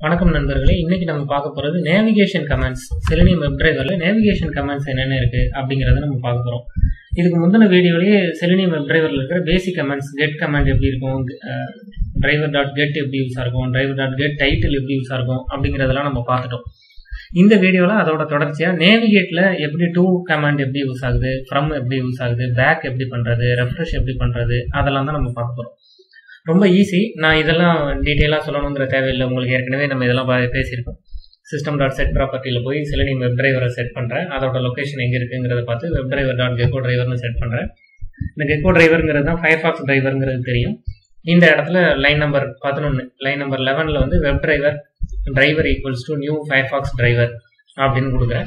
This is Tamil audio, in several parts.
வணக்கம் நண்பர்களே இன்னைக்கு நம்ம பார்க்க போறது நேவிகேஷன் கமெண்ட்ஸ் செலினியம் வெப் டிரைவர்ல நேவிகேஷன் கமெண்ட்ஸ் என்னென்ன இருக்கு அப்படிங்கறத நம்ம பார்க்க போறோம் இதுக்கு முந்தின வீடியோலயே செலினியம் வெப் டிரைவர்ல இருக்கிற பேசிக் கமெண்ட்ஸ் கெட் கமெண்ட் எப்படி இருக்கும் டிரைவர் டாட் கெட் எப்படி யூஸா இருக்கும் டிரைவர் டாட் கெட் டைட்டில் எப்படி யூஸா இருக்கும் அப்படிங்கறதெல்லாம் நம்ம பார்த்துட்டோம் இந்த வீடியோல அதோட தொடர்ச்சியா நேவிகேட்ல எப்படி டூ கமாண்ட் எப்படி யூஸ் ஆகுது ஃப்ரம் எப்படி யூஸ் ஆகுது பேக் எப்படி பண்றது ரெஃப்ரெஷ் எப்படி பண்றது அதெல்லாம் தான் நம்ம பார்க்க போறோம் ரொம்ப ஈஸி நான் இதெல்லாம் டீட்டெயிலாக சொல்லணுங்கிற தேவையில்லை உங்களுக்கு ஏற்கனவே நம்ம இதெல்லாம் பா- பேசியிருக்கோம் சிஸ்டம் டாட் செட் ப்ராப்பர்ட்டியில் போய் செலினியம் வெப் டிரைவரை செட் பண்ணுறேன் அதோட லொக்கேஷன் எங்கே இருக்குங்கிறத பார்த்து வெப் டிரைவர் டாட் கெக்கோ டிரைவர்னு செட் பண்ணுறேன் இந்த கெக்கோ டிரைவருங்கிறது தான் ஃபயர்ஃபாக்ஸ் டிரைவருங்கிறது தெரியும் இந்த இடத்துல லைன் நம்பர் பதினொன்று லைன் நம்பர் லெவனில் வந்து web driver driver equals to new Firefox driver அப்படின்னு கொடுக்குறேன்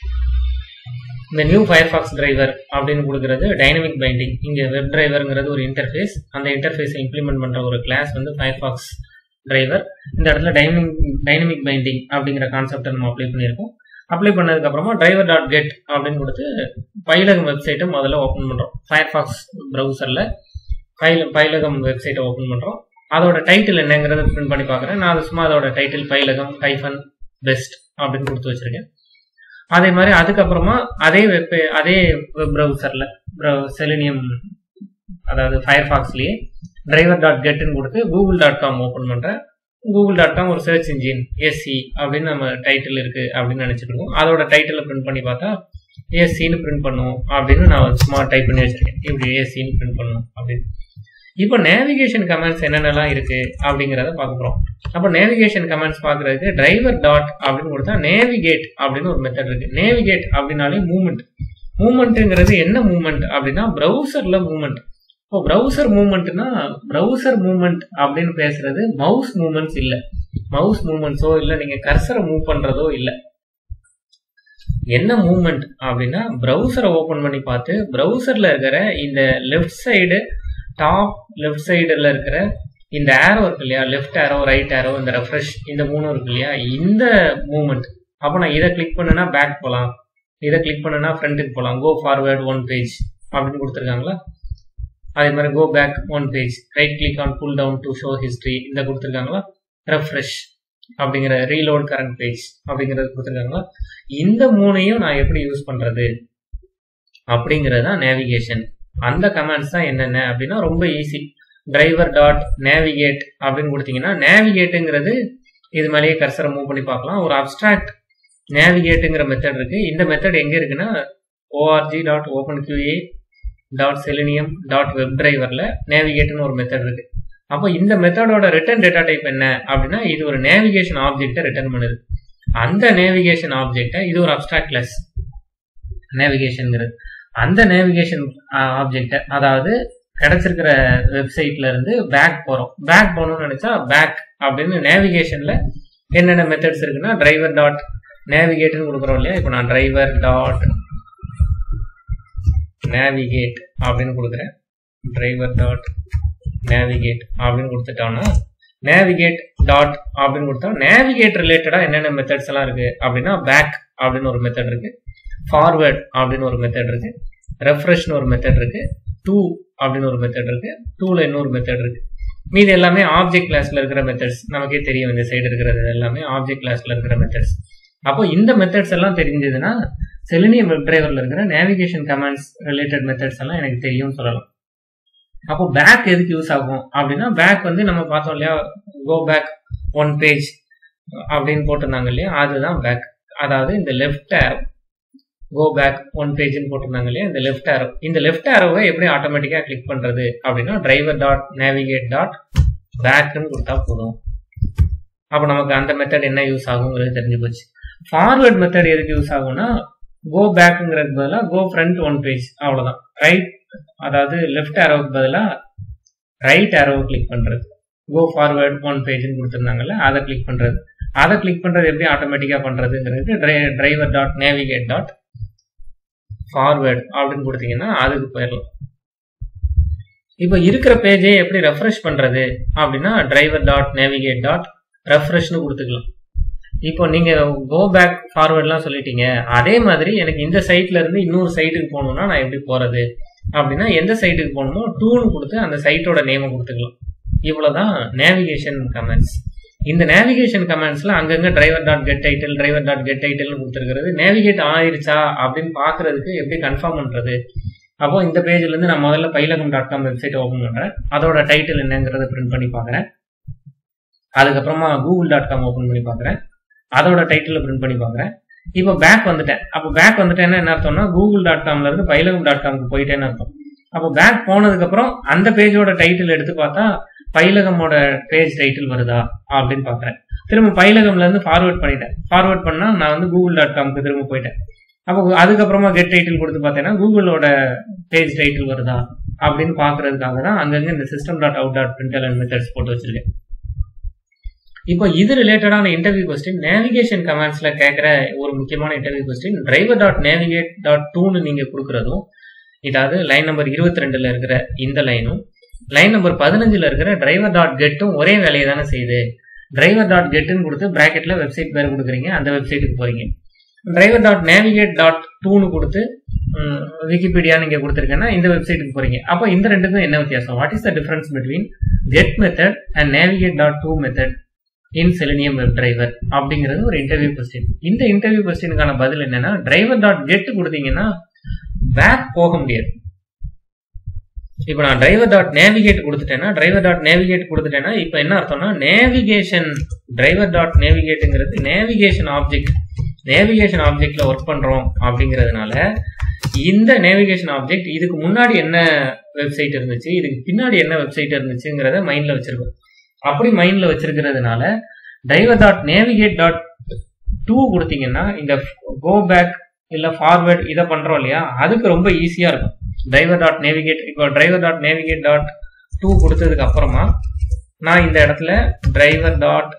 இந்த நியூ ஃபயர்ஃபாக்ஸ் டிரைவர் அப்படின்னு கொடுக்குறது டைனமிக் பைண்டிங் இங்கே வெப் டிரைவருங்கிறது ஒரு இன்டர்ஃபேஸ் அந்த இன்டர்ஃபேஸை இம்ப்ளிமெண்ட் பண்ணுற ஒரு கிளாஸ் வந்து ஃபயர்ஃபாக்ஸ் டிரைவர் இந்த இடத்துல டைனமிக் டைனமிக் பைண்டிங் அப்படிங்கிற கான்செப்டை நம்ம அப்ளை பண்ணியிருக்கோம் அப்ளை பண்ணதுக்கப்புறமா டிரைவர் டாட் கெட் அப்படின்னு கொடுத்து பயிலகம் வெப்சைட்டை முதல்ல ஓப்பன் பண்ணுறோம் ஃபயர்ஃபாக்ஸ் ப்ரௌசரில் பயில பயிலகம் வெப்சைட்டை ஓப்பன் பண்ணுறோம் அதோட டைட்டில் என்னங்கிறத பிரிண்ட் பண்ணி பார்க்குறேன் நான் அது சும்மா அதோட டைட்டில் பயிலகம் ஹைஃபன் பெஸ்ட் அப்படின்னு கொடுத்து வச்சிருக்கேன் அதே மாதிரி அதுக்கப்புறமா அதே வெப் அதே வெப் ப்ரௌசரில் செலினியம் அதாவது ஃபயர்ஃபாக்ஸ்லேயே டிரைவர் டாட் கெட்னு கொடுத்து கூகுள் டாட் காம் ஓப்பன் பண்ணுறேன் கூகுள் டாட் காம் ஒரு சர்ச் இன்ஜின் எஸ்சி அப்படின்னு நம்ம டைட்டில் இருக்கு அப்படின்னு நினைச்சிட்டு இருக்கோம் அதோட டைட்டிலை பிரிண்ட் பண்ணி பார்த்தா ஏசின்னு பிரிண்ட் பண்ணுவோம் அப்படின்னு நான் சும்மா டைப் பண்ணி வச்சிருக்கேன் இப்படி ஏசின்னு பிரிண்ட் பண்ணும் அப்படின்னு இப்போ நேவிகேஷன் கமெண்ட்ஸ் என்னென்னலாம் இருக்கு அப்படிங்கிறத பார்க்க போறோம் அப்போ நேவிகேஷன் கமெண்ட்ஸ் பார்க்கறதுக்கு டிரைவர் டாட் அப்படின்னு கொடுத்தா நேவிகேட் அப்படின்னு ஒரு மெத்தட் இருக்கு நேவிகேட் அப்படின்னாலே மூவ்மெண்ட் மூவ்மெண்ட்டுங்கிறது என்ன மூவ்மெண்ட் அப்படின்னா ப்ரௌசர்ல மூவ்மெண்ட் இப்போ ப்ரௌசர் மூவ்மெண்ட்னா ப்ரௌசர் மூவ்மெண்ட் அப்படின்னு பேசுறது மவுஸ் மூவ்மெண்ட்ஸ் இல்ல மவுஸ் மூவ்மெண்ட்ஸோ இல்ல நீங்க கர்சரை மூவ் பண்றதோ இல்ல என்ன மூவ்மெண்ட் அப்படின்னா ப்ரௌசரை ஓபன் பண்ணி பார்த்து ப்ரௌசர்ல இருக்கிற இந்த லெஃப்ட் சைடு டாப் லெஃப்ட் சைடுல இருக்கிற இந்த ஏரோ இருக்கு இல்லையா லெஃப்ட் ஏரோ ரைட் ஏரோ இந்த ரெஃப்ரெஷ் இந்த மூணும் இருக்கு இல்லையா இந்த மூவ்மெண்ட் அப்போ நான் இதை கிளிக் பண்ணேன்னா பேக் போகலாம் இதை கிளிக் பண்ணேன்னா ஃப்ரண்ட்டுக்கு போகலாம் கோ ஃபார்வர்ட் ஒன் பேஜ் அப்படின்னு கொடுத்துருக்காங்களா அதே மாதிரி go back one page right click on pull down to show history இந்த கொடுத்துருக்காங்களா ரெஃப்ரெஷ் அப்படிங்கிற ரீலோட் கரண்ட் பேஜ் அப்படிங்கிறது கொடுத்துருக்காங்களா இந்த மூணையும் நான் எப்படி யூஸ் பண்றது அப்படிங்கிறது தான் நேவிகேஷன் அந்த கமெண்ட்ஸ் தான் என்னென்ன அப்படின்னா ரொம்ப ஈஸி டிரைவர் டாட் நேவிகேட் அப்படின்னு கொடுத்தீங்கன்னா நேவிகேட்டுங்கிறது இது மேலேயே கர்சரை மூவ் பண்ணி பார்க்கலாம் ஒரு அப்டிராக்ட் நேவிகேட்டுங்கிற மெத்தட் இருக்கு இந்த மெத்தட் எங்க இருக்குன்னா ORG dot open QA dot selenium dot web டிரைவர்ல நேவிகேட்னு ஒரு மெத்தட் இருக்கு அப்போ இந்த மெத்தடோட ரிட்டர்ன் டேட்டா டைப் என்ன அப்படின்னா இது ஒரு நேவிகேஷன் ஆப்ஜெக்டை ரிட்டர்ன் பண்ணுது அந்த நேவிகேஷன் ஆப்ஜெக்டை இது ஒரு அப்டிராக்ட் கிளாஸ் நேவிகேஷன்ங்கிறது அந்த நேவிகேஷன் ஆப்ஜெக்டை அதாவது கிடைச்சிருக்கிற வெப்சைட்ல இருந்து பேக் போறோம் பேக் போகணும்னு நினைச்சா பேக் அப்படின்னு நேவிகேஷன்ல என்னென்ன மெத்தட்ஸ் இருக்குன்னா டிரைவர் டாட் நேவிகேட்னு கொடுக்குறோம் இல்லையா இப்போ நான் டிரைவர் டாட் நேவிகேட் அப்படின்னு கொடுக்குறேன் டிரைவர் டாட் நேவிகேட் அப்படின்னு கொடுத்துட்டோம்னா நேவிகேட் டாட் அப்படின்னு கொடுத்தா நேவிகேட் ரிலேட்டடா என்னென்ன மெத்தட்ஸ் எல்லாம் இருக்கு அப்படின்னா பேக் அப்படின்னு ஒரு மெத்தட் இருக்கு ஃபார்வர்ட் அப்படின்னு ஒரு மெத்தட் இருக்கு ரெஃப்ரெஷ்னு ஒரு மெத்தட் இருக்கு டூ அப்படின்னு ஒரு மெத்தட் இருக்கு டூல இன்னொரு மெத்தட் இருக்கு மீது எல்லாமே ஆப்ஜெக்ட் கிளாஸ்ல இருக்கிற மெத்தட்ஸ் நமக்கே தெரியும் இந்த சைடு இருக்கிறது எல்லாமே ஆப்ஜெக்ட் கிளாஸ்ல இருக்கிற மெத்தட்ஸ் அப்போ இந்த மெத்தட்ஸ் எல்லாம் தெரிஞ்சதுன்னா செலினியம் வெப் டிரைவர்ல இருக்கிற நேவிகேஷன் கமாண்ட்ஸ் ரிலேட்டட் மெத்தட்ஸ் எல்லாம் எனக்கு தெரியும்னு சொல்லலாம் அப்போ பேக் எதுக்கு யூஸ் ஆகும் அப்படின்னா பேக் வந்து நம்ம பார்த்தோம் இல்லையா கோ பேக் ஒன் பேஜ் அப்படின்னு போட்டிருந்தாங்க இல்லையா அதுதான் பேக் அதாவது இந்த left arrow go back one பேஜ்னு போட்டிருந்தாங்க இல்லையா இந்த லெஃப்ட் ஏரோ இந்த லெஃப்ட் ஏரோவை எப்படி ஆட்டோமேட்டிக்காக கிளிக் பண்றது அப்படின்னா டிரைவர் டாட் நேவிகேட் டாட் பேக்னு கொடுத்தா போதும் அப்போ நமக்கு அந்த மெத்தட் என்ன யூஸ் ஆகுங்கிறது தெரிஞ்சு போச்சு ஃபார்வர்ட் மெத்தட் எதுக்கு யூஸ் ஆகும்னா கோ பேக்குங்கிறதுக்கு பதிலாக கோ ஃப்ரண்ட் ஒன் பேஜ் அவ்வளோதான் ரைட் அதாவது லெஃப்ட் ஏரோவுக்கு பதிலாக ரைட் ஏரோவை கிளிக் பண்றது கோ ஃபார்வர்ட் ஒன் பேஜ்னு கொடுத்துருந்தாங்கல்ல அதை கிளிக் பண்றது அதை கிளிக் பண்றது எப்படி ஆட்டோமேட்டிக்காக பண்றதுங்கிறது driver dot navigate dot forward அப்படின்னு கொடுத்தீங்கன்னா அதுக்கு போயிடலாம் இப்போ இருக்கிற பேஜை எப்படி ரெஃப்ரெஷ் பண்றது அப்படின்னா டிரைவர் டாட் நேவிகேட் டாட் ரெஃப்ரெஷ்னு கொடுத்துக்கலாம் இப்போ நீங்க கோ பேக் ஃபார்வர்ட்லாம் சொல்லிட்டீங்க அதே மாதிரி எனக்கு இந்த சைட்ல இருந்து இன்னொரு சைட்டுக்கு போகணும்னா நான் எப்படி போறது அப்படின்னா எந்த சைட்டுக்கு போகணுமோ டூன்னு கொடுத்து அந்த சைட்டோட நேமை கொடுத்துக்கலாம் இவ்வளவுதான் நேவிகேஷன் கமெண்ட்ஸ் இந்த நேவிகேஷன் கமெண்ட்ஸ்ல அங்கங்க driver dot get title driver dot get title கொடுத்துருக்கிறது நேவிகேட் ஆயிருச்சா அப்படின்னு பாக்குறதுக்கு எப்படி கன்ஃபார்ம் பண்றது அப்போ இந்த பேஜ்ல இருந்து நான் முதல்ல பைலகம் டாட் காம் வெப்சைட் ஓப்பன் பண்றேன் அதோட டைட்டில் என்னங்கிறத பிரிண்ட் பண்ணி பாக்குறேன் அதுக்கப்புறமா கூகுள் டாட் காம் ஓப்பன் பண்ணி பாக்குறேன் அதோட டைட்டில் பிரிண்ட் பண்ணி பாக்குறேன் இப்போ பேக் வந்துட்டேன் அப்போ பேக் வந்துட்டேன்னா என்ன அர்த்தம்னா கூகுள் டாட் காம்ல இருந்து பைலகம் டாட் காம்க்கு போயிட்டேன்னு அர்த்தம் அப்போ பேக் போனதுக்கு அப்புறம் அந்த பேஜோட டைட்டில் எடுத்து பார்த்தா பைலகமோட பேஜ் டைட்டில் வருதா அப்படின்னு பாக்குறேன் திரும்ப பைலகம்ல இருந்து ஃபார்வர்ட் பண்ணிட்டேன் ஃபார்வர்ட் பண்ணா நான் வந்து கூகுள் டாட் காம்க்கு திரும்ப போயிட்டேன் அப்போ அதுக்கப்புறமா கெட் டைட்டில் கொடுத்து பார்த்தேன்னா கூகுளோட பேஜ் டைட்டில் வருதா அப்படின்னு பாக்குறதுக்காக தான் அங்கங்க இந்த system dot out dot println and methods போட்டு வச்சிருக்கேன் இப்போ இது ரிலேட்டடான இன்டர்வியூ கொஸ்டின் நேவிகேஷன் கமெண்ட்ஸ்ல கேட்குற ஒரு முக்கியமான interview question driver dot navigate dot டூன்னு நீங்க கொடுக்குறதும் இதாவது லைன் நம்பர் இருபத்தி ரெண்டுல இருக்கிற இந்த லைனும் லைன் நம்பர் பதினஞ்சுல இருக்கிற டிரைவர் டாட் கெட்டும் ஒரே வேலையை தானே செய்யுது டிரைவர் டாட் கெட்டுன்னு கொடுத்து பிராக்கெட்ல வெப்சைட் பேர் கொடுக்குறீங்க அந்த வெப்சைட்டுக்கு போறீங்க டிரைவர் டாட் நேவிகேட் டாட் டூன்னு கொடுத்து விக்கிபீடியா நீங்க கொடுத்துருக்கேன்னா இந்த வெப்சைட்டுக்கு போறீங்க அப்போ இந்த ரெண்டுக்கும் என்ன வித்தியாசம் what is the difference between get method and navigate dot to method in selenium web driver அப்படிங்கிறது ஒரு இன்டர்வியூ கொஸ்டின் இந்த இன்டர்வியூ கொஸ்டினுக்கான பதில் என்னன்னா டிரைவர் டாட் கெட் கொடுத்தீங்கன்னா பேக் போக முடியாது இப்போ நான் டிரைவர் டாட் நேவிகேட் கொடுத்துட்டேன்னா டிரைவர் டாட் நேவிகேட் கொடுத்துட்டேன்னா இப்போ என்ன அர்த்தம்னா நேவிகேஷன் டிரைவர் டாட் நேவிகேட்டுங்கிறது நேவிகேஷன் ஆப்ஜெக்ட் நேவிகேஷன் ஆப்ஜெக்ட்ல ஒர்க் பண்றோம் அப்படிங்கிறதுனால இந்த நேவிகேஷன் ஆப்ஜெக்ட் இதுக்கு முன்னாடி என்ன வெப்சைட் இருந்துச்சு இதுக்கு பின்னாடி என்ன வெப்சைட் இருந்துச்சுங்கிறத மைண்ட்ல வச்சிருக்கோம் அப்படி மைண்ட்ல வச்சிருக்கிறதுனால driver dot navigate dot to கொடுத்தீங்கன்னா இந்த கோ பேக் இல்ல ஃபார்வர்ட் இதை பண்றோம் இல்லையா அதுக்கு ரொம்ப ஈஸியா இருக்கும் டிரைவர் டாட் நேவிகேட் இப்போ driver dot navigate dot to கொடுத்ததுக்கு அப்புறமா நான் இந்த இடத்துல driver dot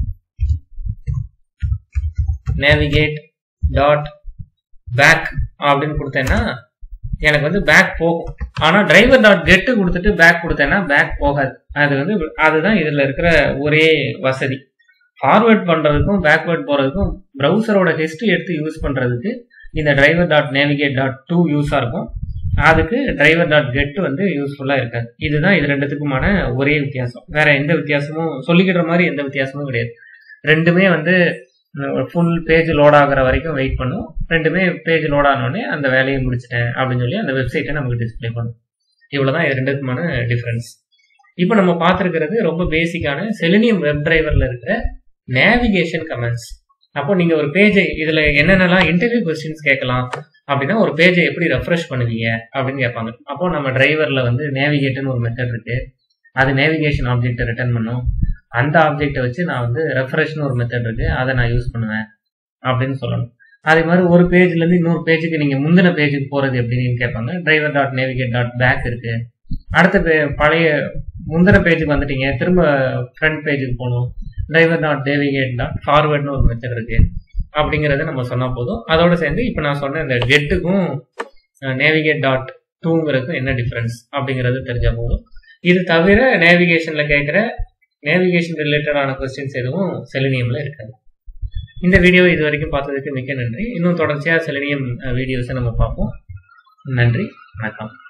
navigate dot back அப்படின்னு கொடுத்தேன்னா எனக்கு வந்து பேக் போகும் ஆனா டிரைவர் டாட் கெட்டு கொடுத்துட்டு பேக் கொடுத்தேன்னா பேக் போகாது அது வந்து அதுதான் இதுல இருக்கிற ஒரே வசதி ஃபார்வேர்ட் பண்றதுக்கும் பேக்வேர்ட் போறதுக்கும் ப்ரௌசரோட ஹிஸ்டரி எடுத்து யூஸ் பண்றதுக்கு இந்த driver dot navigate dot to யூஸா இருக்கும் அதுக்கு டிரைவர் டாட் கெட் வந்து யூஸ்ஃபுல்லா இருக்காது இதுதான் இது ரெண்டுத்துக்குமான ஒரே வித்தியாசம் வேற எந்த வித்தியாசமும் சொல்லிக்கிற மாதிரி எந்த வித்தியாசமும் கிடையாது ரெண்டுமே வந்து ஃபுல் பேஜ் லோட் ஆகிற வரைக்கும் வெயிட் பண்ணும் ரெண்டுமே பேஜ் லோட் ஆனோடனே அந்த வேலையை முடிச்சிட்டேன் அப்படின்னு சொல்லி அந்த வெப்சைட்டை நமக்கு டிஸ்பிளே பண்ணும் இவ்வளவுதான் இது ரெண்டுக்குமான டிஃபரன்ஸ் இப்போ நம்ம பார்த்துருக்கிறது ரொம்ப பேசிக்கான செலினியம் வெப் டிரைவர்ல இருக்கிற நேவிகேஷன் கமெண்ட்ஸ் அப்போ நீங்க ஒரு பேஜை இதுல என்னென்னலாம் இன்டர்வியூ கொஸ்டின்ஸ் கேட்கலாம் அப்படின்னா ஒரு பேஜை எப்படி ரெஃப்ரெஷ் பண்ணுவீங்க அப்படின்னு கேட்பாங்க அப்போ நம்ம டிரைவர்ல வந்து நேவிகேட்னு ஒரு மெத்தட் இருக்கு அது நேவிகேஷன் ஆப்ஜெக்ட் ரிட்டர்ன் பண்ணும் அந்த ஆப்ஜெக்டை வச்சு நான் வந்து ரெஃப்ரெஷ்னு ஒரு மெத்தட் இருக்கு அதை நான் யூஸ் பண்ணுவேன் அப்படின்னு சொல்லணும் அதே மாதிரி ஒரு பேஜ்ல இருந்து இன்னொரு பேஜுக்கு நீங்க முந்தின பேஜுக்கு போறது எப்படின்னு கேட்பாங்க driver dot navigate dot back இருக்கு அடுத்த பே பழைய முந்தின பேஜுக்கு வந்துட்டீங்க திரும்ப ஃப்ரண்ட் பேஜுக்கு போகணும் டிரைவர் டாட் நேவிகேட் டாட் ஃபார்வர்ட்னு ஒரு மெத்தட் இருக்கு அப்படிங்கறத நம்ம சொன்னா போதும் அதோட சேர்ந்து இப்போ நான் சொன்ன இந்த கெட்டுக்கும் நேவிகேட் டாட் டூங்கிறதுக்கும் என்ன டிஃபரன்ஸ் அப்படிங்கிறது தெரிஞ்சா போதும் இது தவிர நேவிகேஷன்ல கேட்குற நேவிகேஷன் ரிலேட்டடான கொஸ்டின்ஸ் எதுவும் செலினியம்ல இருக்காது இந்த வீடியோ இது வரைக்கும் பார்த்ததுக்கு மிக்க நன்றி இன்னும் தொடர்ச்சியாக செலினியம் வீடியோஸை நம்ம பார்ப்போம் நன்றி வணக்கம்